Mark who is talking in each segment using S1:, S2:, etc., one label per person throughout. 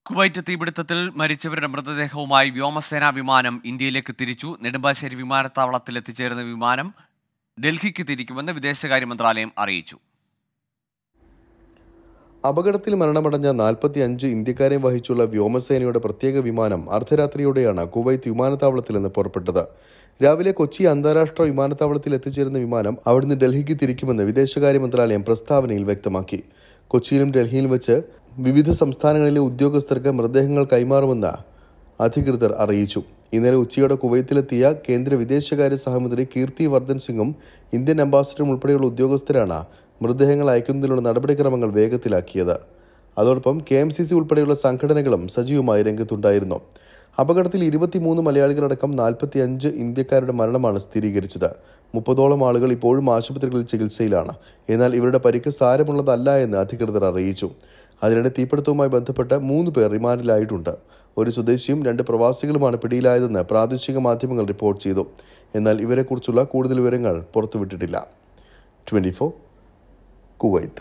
S1: Kuwait തീപിടുത്തത്തിൽ മരിച്ചവരുടെ മൃതദേഹവുമായി വ്യോമസേനാ വിമാനം ഇന്ത്യയിലേക്ക് തിരിച്ചു നെടുമ്പാശ്ശേരി വിമാനത്താവളത്തിൽ എത്തിച്ചേരുന്ന വിമാനം ഡൽഹിക്ക് തിരിക്കുമെന്ന് വിദേശകാര്യ മന്ത്രാലയം അറിയിച്ചു
S2: അപകടത്തിൽ മരണമടഞ്ഞ നാൽപ്പത്തി അഞ്ച് ഇന്ത്യക്കാരെ വഹിച്ചുള്ള വ്യോമസേനയുടെ പ്രത്യേക വിമാനം അർദ്ധരാത്രിയോടെയാണ് കുവൈത്ത് വിമാനത്താവളത്തിൽ നിന്ന് പുറപ്പെട്ടത് രാവിലെ കൊച്ചി അന്താരാഷ്ട്ര വിമാനത്താവളത്തിൽ എത്തിച്ചേരുന്ന വിമാനം അവിടുന്ന് ഡൽഹിക്ക് തിരിക്കുമെന്ന് വിദേശകാര്യ മന്ത്രാലയം പ്രസ്താവനയിൽ വ്യക്തമാക്കി കൊച്ചിയിലും ഡൽഹിയിലും വെച്ച് വിവിധ സംസ്ഥാനങ്ങളിലെ ഉദ്യോഗസ്ഥർക്ക് മൃതദേഹങ്ങൾ കൈമാറുമെന്ന് അധികൃതർ അറിയിച്ചു ഇന്നലെ ഉച്ചയോടെ കുവൈത്തിലെത്തിയ കേന്ദ്ര വിദേശകാര്യ സഹമന്ത്രി കീർത്തി വർദ്ധൻ സിംഗും ഇന്ത്യൻ അംബാസിഡറും ഉൾപ്പെടെയുള്ള ഉദ്യോഗസ്ഥരാണ് മൃതദേഹങ്ങൾ അയക്കുന്നതിനുള്ള നടപടിക്രമങ്ങൾ വേഗത്തിലാക്കിയത് അതോടൊപ്പം കെ എം സി സി ഉൾപ്പെടെയുള്ള സംഘടനകളും സജീവമായി രംഗത്തുണ്ടായിരുന്നു അപകടത്തിൽ ഇരുപത്തിമൂന്ന് മലയാളികളടക്കം നാൽപ്പത്തി അഞ്ച് ഇന്ത്യക്കാരുടെ മരണമാണ് സ്ഥിരീകരിച്ചത് മുപ്പതോളം ആളുകൾ ഇപ്പോഴും ആശുപത്രികളിൽ ചികിത്സയിലാണ് എന്നാൽ ഇവരുടെ പരിക്ക് സാരമുള്ളതല്ല എന്ന് അധികൃതർ അറിയിച്ചു അതിനിടെ തീപിടുത്തവുമായി ബന്ധപ്പെട്ട് മൂന്ന് പേർ റിമാൻഡിലായിട്ടുണ്ട് ഒരു സ്വദേശിയും രണ്ട് പ്രവാസികളുമാണ് പിടിയിലായതെന്ന് പ്രാദേശിക മാധ്യമങ്ങൾ റിപ്പോർട്ട് ചെയ്തു എന്നാൽ ഇവരെക്കുറിച്ചുള്ള കൂടുതൽ വിവരങ്ങൾ പുറത്തുവിട്ടിട്ടില്ല ട്വന്റി ഫോർ കുവൈത്ത്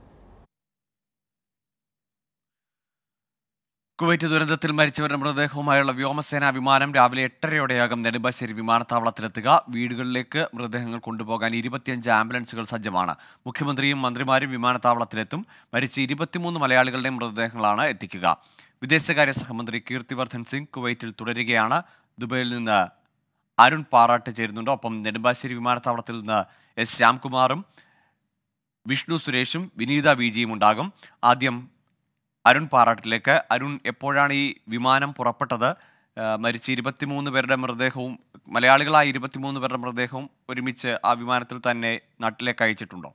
S1: കുവൈറ്റ് ദുരന്തത്തിൽ മരിച്ചവരുടെ മൃതദേഹവുമായുള്ള വ്യോമസേനാ വിമാനം രാവിലെ എട്ടരയോടെയാകും നെടുമ്പാശ്ശേരി വിമാനത്താവളത്തിലെത്തുക വീടുകളിലേക്ക് മൃതദേഹങ്ങൾ കൊണ്ടുപോകാൻ ഇരുപത്തിയഞ്ച് ആംബുലൻസുകൾ സജ്ജമാണ് മുഖ്യമന്ത്രിയും മന്ത്രിമാരും വിമാനത്താവളത്തിലെത്തും മരിച്ച ഇരുപത്തിമൂന്ന് മലയാളികളുടെ മൃതദേഹങ്ങളാണ് എത്തിക്കുക വിദേശകാര്യ സഹമന്ത്രി കീർത്തിവർദ്ധൻ സിംഗ് കുവൈറ്റിൽ തുടരുകയാണ് ദുബൈയിൽ നിന്ന് അരുൺ പാറാട്ട് ചേരുന്നുണ്ട് ഒപ്പം നെടുമ്പാശ്ശേരി വിമാനത്താവളത്തിൽ നിന്ന് എസ് ശ്യാംകുമാറും വിഷ്ണു സുരേഷും വിനീത വിജിയും ഉണ്ടാകും ആദ്യം അരുൺ പാറാട്ടിലേക്ക് അരുൺ എപ്പോഴാണ് ഈ വിമാനം പുറപ്പെട്ടത് ആ, മരിച്ച ഇരുപത്തിമൂന്ന് പേരുടെ മൃതദേഹവും മലയാളികളായ ഇരുപത്തിമൂന്ന് പേരുടെ മൃതദേഹവും ഒരുമിച്ച് ആ വിമാനത്തിൽ തന്നെ നാട്ടിലേക്ക് അയച്ചിട്ടുണ്ടോ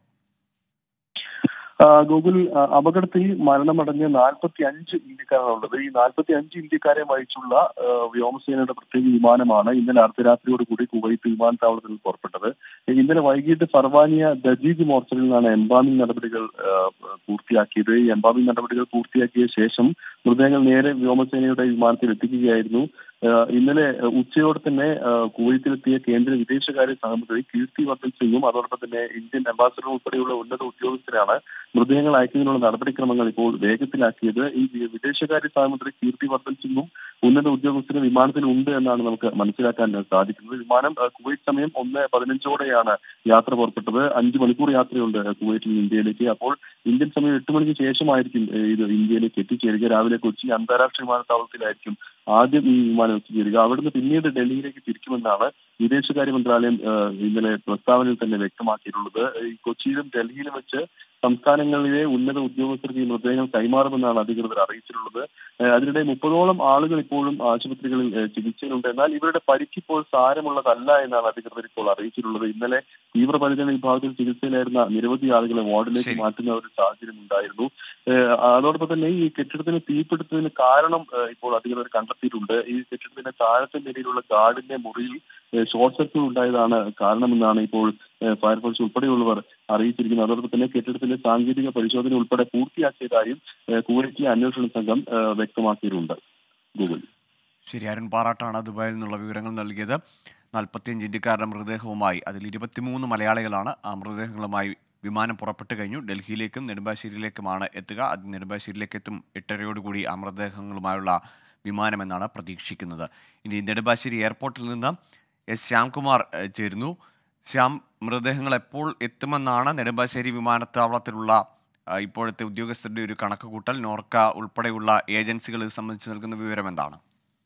S3: ആ, ഗൂഗിൾ ആ, അപകടത്തിൽ മരണമടഞ്ഞ നാൽപ്പത്തി അഞ്ച് ഇന്ത്യക്കാരാണുള്ളത് ഈ നാൽപ്പത്തി അഞ്ച് ഇന്ത്യക്കാരെ വഹിച്ചുള്ള ആ, വ്യോമസേനയുടെ പ്രത്യേക വിമാനമാണ് ഇന്നലെ അർദ്ധരാത്രിയോട് കൂടി കുവൈത്ത് വിമാനത്താവളത്തിൽ നിന്ന് പുറപ്പെട്ടത് ഇന്നലെ വൈകിട്ട് ഫർവാനിയ ദജീദ് മോർച്ചറിൽ നിന്നാണ് എംബാമിംഗ് നടപടികൾ ആ, പൂർത്തിയാക്കിയത് ഈ എംബാമിംഗ് നടപടികൾ പൂർത്തിയാക്കിയ ശേഷം മൃതദേഹങ്ങൾ നേരെ വ്യോമസേനയുടെ വിമാനത്തിൽ എത്തിക്കുകയായിരുന്നു ആ, ഇന്നലെ ആ, ഉച്ചയോടെ തന്നെ ആ, കുവൈത്തിലെത്തിയ കേന്ദ്ര വിദേശകാര്യ സഹമന്ത്രി കീർത്തി വർദ്ധൻ സിംഗും അതോടൊപ്പം തന്നെ ഇന്ത്യൻ അംബാസഡർ ഉൾപ്പെടെയുള്ള ഉന്നത ഉദ്യോഗസ്ഥരാണ് മൃതദേഹങ്ങൾ അയക്കുന്നതിനുള്ള നടപടിക്രമങ്ങൾ ഇപ്പോൾ വേഗത്തിലാക്കിയത് ഈ വി- വിദേശകാര്യ സഹമന്ത്രി കീർത്തി വർദ്ധൻ സിംഗും ഉന്നത ഉദ്യോഗസ്ഥരും വിമാനത്തിൽ ഉണ്ട് എന്നാണ് നമുക്ക് മനസ്സിലാക്കാൻ സാധിക്കുന്നത് വിമാനം ആ, കുവൈറ്റ് സമയം ഒന്ന് പതിനഞ്ചോടെയാണ് യാത്ര പുറപ്പെട്ടത് അഞ്ച് മണിക്കൂർ യാത്രയുണ്ട് കുവൈറ്റിൽ നിന്ന് ഇന്ത്യയിലേക്ക് അപ്പോൾ ഇന്ത്യൻ സമയം എട്ട് മണിക്ക് ശേഷമായിരിക്കും ഏ, ഇത് ഇന്ത്യയിലേക്ക് എത്തിച്ചേരുക രാവിലെ കൊച്ചി അന്താരാഷ്ട്ര വിമാനത്താവളത്തിലായിരിക്കും ആദ്യം ഈ വിമാനം എത്തിച്ചേരുക അവിടുന്ന് പിന്നീട് ഡൽഹിയിലേക്ക് തിരിക്കുമെന്നാണ് വിദേശകാര്യ മന്ത്രാലയം ആ, ഇന്നലെ പ്രസ്താവനയിൽ തന്നെ വ്യക്തമാക്കിയിട്ടുള്ളത് ഈ കൊച്ചിയിലും ഡൽഹിയിലും വെച്ച് സംസ്ഥാനങ്ങളിലെ ഉന്നത ഉദ്യോഗസ്ഥർക്ക് ഈ മൃതദേഹങ്ങൾ കൈമാറുമെന്നാണ് അധികൃതർ അറിയിച്ചിട്ടുള്ളത് ഏഹ് അതിനിടെ മുപ്പതോളം ആളുകൾ ഇപ്പോഴും ആശുപത്രികളിൽ ഏഹ് ചികിത്സയിലുണ്ട് എന്നാൽ ഇവരുടെ പരിക്ക് ഇപ്പോൾ സാരമുള്ളതല്ല എന്നാണ് അധികൃതർ ഇപ്പോൾ അറിയിച്ചിട്ടുള്ളത് ഇന്നലെ തീവ്രപരിചരണ വിഭാഗത്തിൽ ചികിത്സയിലായിരുന്ന നിരവധി ആളുകളെ വാർഡിലേക്ക്
S1: ശരി.
S3: മാറ്റുന്ന ഒരു സാഹചര്യം ഉണ്ടായിരുന്നു ഏഹ് അതോടൊപ്പം തന്നെ ഈ കെട്ടിടത്തിന് തീപിടുത്തത്തിന് കാരണം ഏഹ് ഇപ്പോൾ അധികൃതർ കണ്ടെത്തിയിട്ടുണ്ട് ഈ കെട്ടിടത്തിന്റെ താഴത്തെ നിലയിലുള്ള ഗാർഡിന്റെ മുറിയിൽ ഏഹ് ഷോർട്ട് സർക്യൂട്ട് ഉണ്ടായതാണ് കാരണമെന്നാണ് ഇപ്പോൾ ഏഹ് ഫയർഫോഴ്സ് ഉൾപ്പെടെയുള്ളവർ അറിയിച്ചിരിക്കുന്നത് അതോടൊപ്പം തന്നെ കെട്ടിടത്തിന്റെ സാങ്കേതിക പരിശോധന ഉൾപ്പെടെ പൂർത്തിയാക്കിയതായും ഏഹ് കുവൈറ്റിലെ അന്വേഷണ സംഘം ഏഹ് വ്യക്തമാക്കിയിട്ടുണ്ട് ഗൂഗിൾ
S1: ശരി അരുൺ പാറാട്ടാണ് ദുബായിൽ നിന്നുള്ള വിവരങ്ങൾ നൽകിയത് നാൽപ്പത്തിയഞ്ച് ഇന്ത്യക്കാരുടെ മൃതദേഹവുമായി അതിൽ ഇരുപത്തിമൂന്ന് മലയാളികളാണ് ആ മൃതദേഹങ്ങളുമായി വിമാനം പുറപ്പെട്ടു കഴിഞ്ഞു ഡൽഹിയിലേക്കും നെടുമ്പാശ്ശേരിയിലേക്കുമാണ് എത്തുക അത് നെടുമ്പാശ്ശേരിയിലേക്ക് എത്തും എട്ടരയോടുകൂടി ആ മൃതദേഹങ്ങളുമായുള്ള വിമാനമെന്നാണ് പ്രതീക്ഷിക്കുന്നത് ഇനി നെടുമ്പാശ്ശേരി എയർപോർട്ടിൽ നിന്ന് എസ് ശ്യാംകുമാർ ഏഹ്, ചേരുന്നു ശ്യാം മൃതദേഹങ്ങൾ എപ്പോൾ എത്തുമെന്നാണ് നെടുമ്പാശ്ശേരി വിമാനത്താവളത്തിലുള്ള ആ, ഇപ്പോഴത്തെ ഉദ്യോഗസ്ഥരുടെ ഒരു കണക്കുകൂട്ടൽ നോർക്ക ഉൾപ്പെടെയുള്ള ഏജൻസികൾ ഇത് സംബന്ധിച്ച് നൽകുന്ന വിവരം എന്താണ്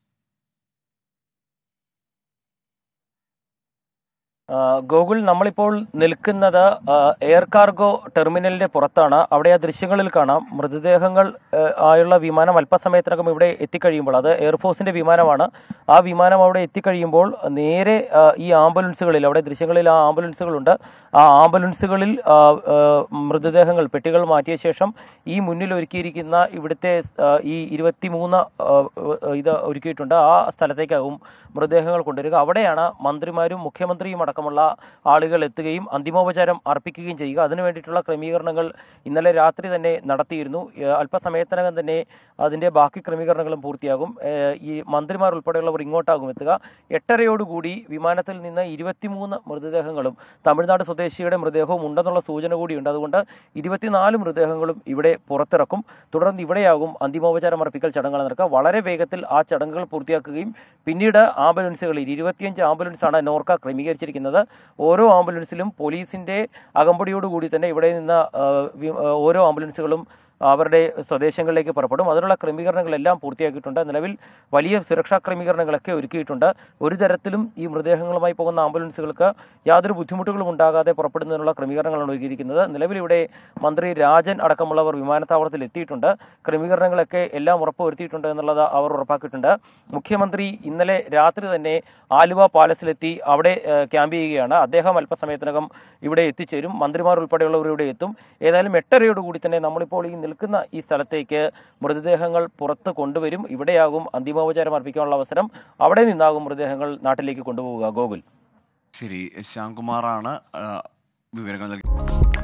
S4: ആ, ഗോകുൽ നമ്മളിപ്പോൾ നിൽക്കുന്നത് ആ, എയർ കാർഗോ ടെർമിനലിന്റെ പുറത്താണ് അവിടെ ആ ദൃശ്യങ്ങളിൽ കാണാം മൃതദേഹങ്ങൾ ആ, ആയുള്ള വിമാനം അല്പസമയത്തിനകം ഇവിടെ എത്തിക്കഴിയുമ്പോൾ അത് എയർഫോഴ്സിന്റെ വിമാനമാണ് ആ വിമാനം അവിടെ എത്തിക്കഴിയുമ്പോൾ നേരെ ആ, ഈ ആംബുലൻസുകളിൽ അവിടെ ദൃശ്യങ്ങളിൽ ആ ആംബുലൻസുകളുണ്ട് ആ ആംബുലൻസുകളിൽ ആ, ആ, മൃതദേഹങ്ങൾ പെട്ടികൾ മാറ്റിയ ശേഷം ഈ മുന്നിൽ ഒരുക്കിയിരിക്കുന്ന ഇവിടുത്തെ ആ, ഈ ഇരുപത്തിമൂന്ന് ആ, ഇത് ഒരുക്കിയിട്ടുണ്ട് ആ സ്ഥലത്തേക്കാവും മൃതദേഹങ്ങൾ കൊണ്ടുവരിക അവിടെയാണ് മന്ത്രിമാരും മുഖ്യമന്ത്രിയും അടക്കം അടക്കമുള്ള ആളുകൾ എത്തുകയും അന്തിമോപചാരം അർപ്പിക്കുകയും ചെയ്യുക അതിനു വേണ്ടിയിട്ടുള്ള ക്രമീകരണങ്ങൾ ഇന്നലെ രാത്രി തന്നെ നടത്തിയിരുന്നു ഏഹ് അല്പസമയത്തിനകം തന്നെ അതിൻ്റെ ബാക്കി ക്രമീകരണങ്ങളും പൂർത്തിയാകും ഏഹ് ഈ മന്ത്രിമാർ ഉൾപ്പെടെയുള്ളവർ ഇങ്ങോട്ടാകും എത്തുക എട്ടരയോടുകൂടി വിമാനത്തിൽ നിന്ന് ഇരുപത്തിമൂന്ന് മൃതദേഹങ്ങളും തമിഴ്നാട് സ്വദേശിയുടെ മൃതദേഹവും ഉണ്ടെന്നുള്ള സൂചന കൂടിയുണ്ട് അതുകൊണ്ട് ഇരുപത്തിനാല് മൃതദേഹങ്ങളും ഇവിടെ പുറത്തിറക്കും തുടർന്ന് ഇവിടെയാകും അന്തിമോപചാരം അർപ്പിക്കൽ ചടങ്ങുകൾ നടക്കുക വളരെ വേഗത്തിൽ ആ ചടങ്ങുകൾ പൂർത്തിയാക്കുകയും പിന്നീട് ആംബുലൻസുകളിൽ ഇരുപത്തിയഞ്ച് ആംബുലൻസാണ് നോർക്ക ക്രമീകരിച്ചിരിക്കുന്നത് ഓരോ ആംബുലൻസിലും പോലീസിന്റെ അകമ്പടിയോടുകൂടി തന്നെ ഇവിടെ നിന്ന് ആ, വി- ആ, ഓരോ ആംബുലൻസുകളും അവരുടെ സ്വദേശങ്ങളിലേക്ക് പുറപ്പെടും അതിനുള്ള ക്രമീകരണങ്ങളെല്ലാം പൂർത്തിയാക്കിയിട്ടുണ്ട് നിലവിൽ വലിയ സുരക്ഷാ ക്രമീകരണങ്ങളൊക്കെ ഒരുക്കിയിട്ടുണ്ട് ഒരു തരത്തിലും ഈ മൃതദേഹങ്ങളുമായി പോകുന്ന ആംബുലൻസുകൾക്ക് യാതൊരു ബുദ്ധിമുട്ടുകളും ഉണ്ടാകാതെ പുറപ്പെടുന്നതിനുള്ള ക്രമീകരണങ്ങളാണ് ഒരുക്കിയിരിക്കുന്നത് നിലവിൽ ഇവിടെ മന്ത്രി രാജൻ അടക്കമുള്ളവർ വിമാനത്താവളത്തിൽ എത്തിയിട്ടുണ്ട് ക്രമീകരണങ്ങളൊക്കെ എല്ലാം ഉറപ്പുവരുത്തിയിട്ടുണ്ട് എന്നുള്ളത് അവർ ഉറപ്പാക്കിയിട്ടുണ്ട് മുഖ്യമന്ത്രി ഇന്നലെ രാത്രി തന്നെ ആലുവ പാലസിലെത്തി അവിടെ ഏഹ്, ക്യാമ്പ് ചെയ്യുകയാണ് അദ്ദേഹം അല്പസമയത്തിനകം ഇവിടെ എത്തിച്ചേരും മന്ത്രിമാർ ഉൾപ്പെടെയുള്ളവർ ഇവിടെ എത്തും ഏതായാലും എട്ടരയോടുകൂടി തന്നെ നമ്മളിപ്പോൾ ഈ നിൽക്കുന്ന ഈ സ്ഥലത്തേക്ക് മൃതദേഹങ്ങൾ പുറത്ത് കൊണ്ടുവരും ഇവിടെയാകും അന്തിമോപചാരം അർപ്പിക്കാനുള്ള അവസരം അവിടെ നിന്നാകും മൃതദേഹങ്ങൾ നാട്ടിലേക്ക് കൊണ്ടുപോവുക ഗോകുൽ
S1: ശരി ശ്യാംകുമാറാണ് ആ, വിവരങ്ങൾ നൽകി